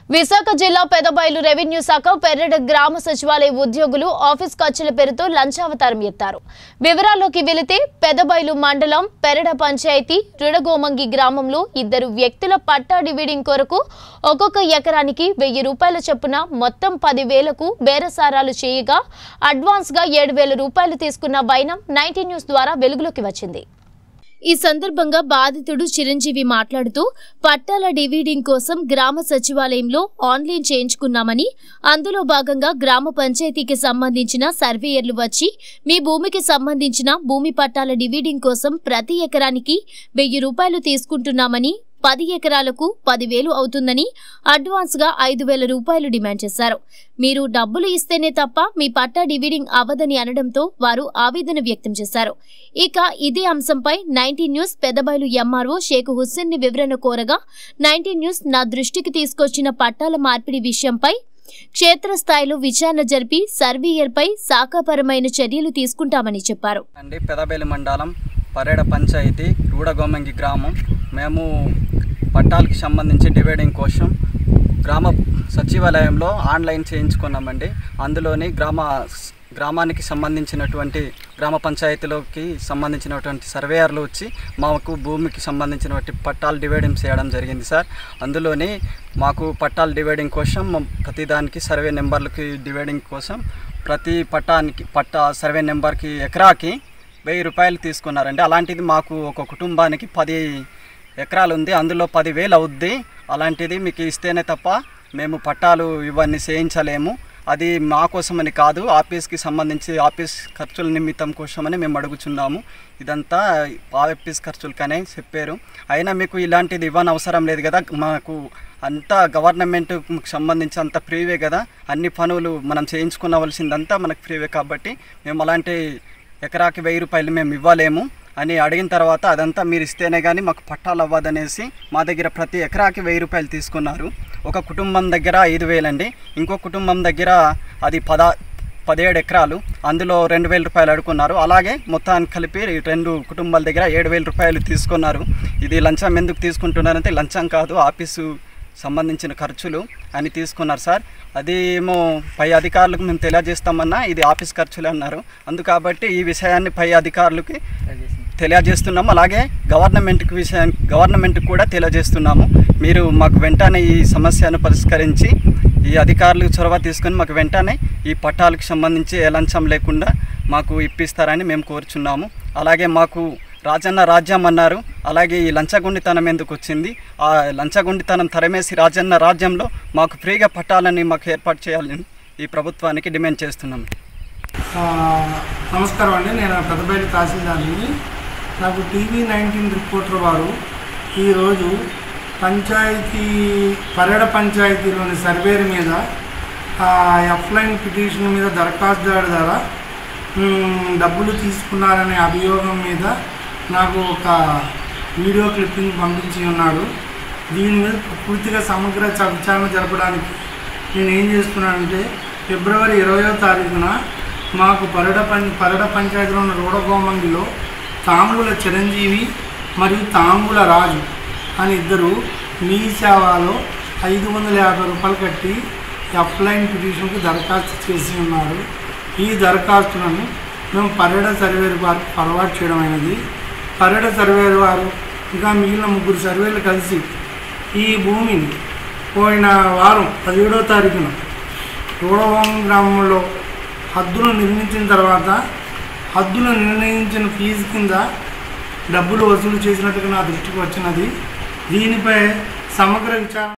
విశాఖ జిల్లా పెదబయలు రెవెన్యూ శాఖ పెర్రెడ గ్రామ సచివాలయ ఉద్యోగులు ఆఫీస్ ఖర్చుల పేరుతో లంచావతారం ఎత్తారు వివరాల్లోకి వెళితే పెదబయలు మండలం పెరడ పంచాయతీ రుడగోమంగి గ్రామంలో ఇద్దరు వ్యక్తుల పట్టా డివిడింగ్ కొరకు ఒక్కొక్క ఎకరానికి వెయ్యి రూపాయల చొప్పున మొత్తం పది వేలకు బేరసారాలు చేయగా అడ్వాన్స్ గా ఏడు వేల రూపాయలు తీసుకున్న వైనం నైన్టీ న్యూస్ ద్వారా వెలుగులోకి వచ్చింది ఈ సందర్భంగా బాధితుడు చిరంజీవి మాట్లాడుతూ పట్టాల డివిడింగ్ కోసం గ్రామ సచివాలయంలో ఆన్లైన్ చేయించుకున్నామని అందులో భాగంగా గ్రామ పంచాయతీకి సంబంధించిన సర్వేయర్లు వచ్చి మీ భూమికి సంబంధించిన భూమి పట్టాల డివిడింగ్ కోసం ప్రతి ఎకరానికి వెయ్యి రూపాయలు తీసుకుంటున్నామని పది ఎకరాలకు పదివేలు అవుతుందని అడ్వాన్స్ గా ఐదు వేల రూపాయలు డిమాండ్ చేశారు మీరు డబ్బులు ఇస్తేనే తప్ప మీ పట్టా డివిడింగ్ అవ్వదని అనడంతో వారు ఆవేదన వ్యక్తం చేశారు ఇక ఇదే అంశంపై nineteen news Pedabayalu MRO Shaikh Hussain ని వివరణ కోరగా నైన్టీన్ న్యూస్ నా దృష్టికి తీసుకొచ్చిన పట్టాల మార్పిడి విషయంపై క్షేత్రస్థాయిలో విచారణ జరిపి సర్వేయర్పై శాఖాపరమైన చర్యలు తీసుకుంటామని చెప్పారు అండి పెదబేలి మండలం పరేడ పంచాయతీ రూడగోమంగి గ్రామం మేము పట్టాలకి సంబంధించి డివైడింగ్ కోసం గ్రామ సచివాలయంలో ఆన్లైన్ చేయించుకున్నామండి అందులోని గ్రామ గ్రామానికి సంబంధించినటువంటి గ్రామ పంచాయతీలోకి సంబంధించినటువంటి సర్వేయర్లు వచ్చి మాకు భూమికి సంబంధించినటువంటి పట్టాలు డివైడింగ్ చేయడం జరిగింది సార్ అందులోని మాకు పట్టాలు డివైడింగ్ కోసం మా ప్రతిదానికి సర్వే నెంబర్లకి డివైడింగ్ కోసం ప్రతి పట్టానికి పట్టా సర్వే నెంబర్కి ఎకరాకి వెయ్యి రూపాయలు తీసుకున్నారండి అలాంటిది మాకు ఒక కుటుంబానికి పది ఎకరాలు ఉంది అందులో పదివేలు అవుద్ది అలాంటిది మీకు ఇస్తేనే తప్ప మేము పట్టాలు ఇవన్నీ చేయించలేము అది మా కోసమని కాదు ఆఫీస్కి సంబంధించి ఆఫీస్ ఖర్చుల నిమిత్తం కోసమని మేము అడుగుచున్నాము ఇదంతా ఆఫీస్ ఖర్చులకనే చెప్పారు అయినా మీకు ఇలాంటిది ఇవ్వని అవసరం లేదు కదా మాకు అంతా గవర్నమెంట్కి సంబంధించి అంత ఫ్రీవే కదా అన్ని పనులు మనం చేయించుకునవలసిందంతా మనకు ఫ్రీవే కాబట్టి మేము అలాంటి ఎకరాకి వెయ్యి రూపాయలు మేము ఇవ్వలేము అని అడిగిన తర్వాత అదంతా మీరు ఇస్తేనే కానీ మాకు పట్టాలు అవ్వదనేసి మా దగ్గర ప్రతి ఎకరాకి వెయ్యి రూపాయలు తీసుకున్నారు ఒక కుటుంబం దగ్గర ఐదు వేలండి ఇంకో కుటుంబం దగ్గర అది పద పదిహేడు ఎకరాలు అందులో రెండు వేల రూపాయలు అడుకున్నారు అలాగే మొత్తానికి కలిపి రెండు కుటుంబాల దగ్గర ఏడు వేల రూపాయలు తీసుకున్నారు ఇది లంచం ఎందుకు తీసుకుంటున్నారంటే లంచం కాదు ఆఫీసు సంబంధించిన ఖర్చులు అని తీసుకున్నారు సార్ అది ఏమో పై అధికారులకు మేము తెలియజేస్తామన్నా ఇది ఆఫీస్ ఖర్చులే అన్నారు అందు కాబట్టి ఈ విషయాన్ని పై అధికారులకి తెలియజేస్తున్నాము అలాగే గవర్నమెంట్కి విషయం గవర్నమెంట్కి కూడా తెలియజేస్తున్నాము మీరు మాకు వెంటనే ఈ సమస్యను పరిష్కరించి ఈ అధికారులు చొరవ తీసుకొని మాకు వెంటనే ఈ పట్టాలకు సంబంధించి ఏ లంచం లేకుండా మాకు ఇప్పిస్తారని మేము కోరుచున్నాము అలాగే మాకు రాజన్న రాజ్యం అన్నారు అలాగే ఈ లంచగొండితనం ఎందుకు వచ్చింది ఆ లంచగొండితనం తరమేసి రాజన్న రాజ్యంలో మాకు ఫ్రీగా పట్టాలని మాకు ఏర్పాటు చేయాలని ఈ ప్రభుత్వానికి డిమాండ్ చేస్తున్నాము ఆ, నమస్కారం అండి నేను పెద్దపల్లి తహసీల్దార్ని నాకు టీవీ నైన్టీన్ రిపోర్టర్ వారు ఈరోజు పంచాయతీ పర్యడ పంచాయతీలోని సర్వేర్ మీద ఎఫ్లైన్ పిటిషన్ మీద దరఖాస్తుదారు ద్వారా మ్, డబ్బులు తీసుకున్నారనే అభియోగం మీద నాకు ఒక వీడియో క్లిప్పింగ్ పంపించి ఉన్నాడు దీని మీద పూర్తిగా సమగ్ర చ- విచారణ జరపడానికి నేను ఏం చేస్తున్నానంటే ఫిబ్రవరి ఇరవయో తారీఖున మాకు పరడ పం పరడ పంచాయతీలో ఉన్న రోడగోమంగిలో తాంబూల చిరంజీవి మరియు తాంబూల రాజు అని ఇద్దరు మీ సేవలో ఐదు వందల యాభై రూపాయలు కట్టి అప్లైన్ పిటిషన్కి దరఖాస్తు చేసి ఉన్నారు ఈ దరఖాస్తులను మేము పర్యట సర్వేర్ వారికి ఫార్వర్డ్ చేయడం అయినది పర్యట సర్వేర్ వారు ఇంకా మిగిలిన ముగ్గురు సర్వేలు కలిసి ఈ భూమిని పోయిన వారం పదిహేడో తారీఖున రోడవరం గ్రామంలో హద్దులు నిర్మించిన తర్వాత హద్దులు నిర్ణయించిన ఫీజు కింద డబ్బులు వసూలు చేసినట్టుగా నా దృష్టికి వచ్చినది దీనిపై సమగ్ర విచారణ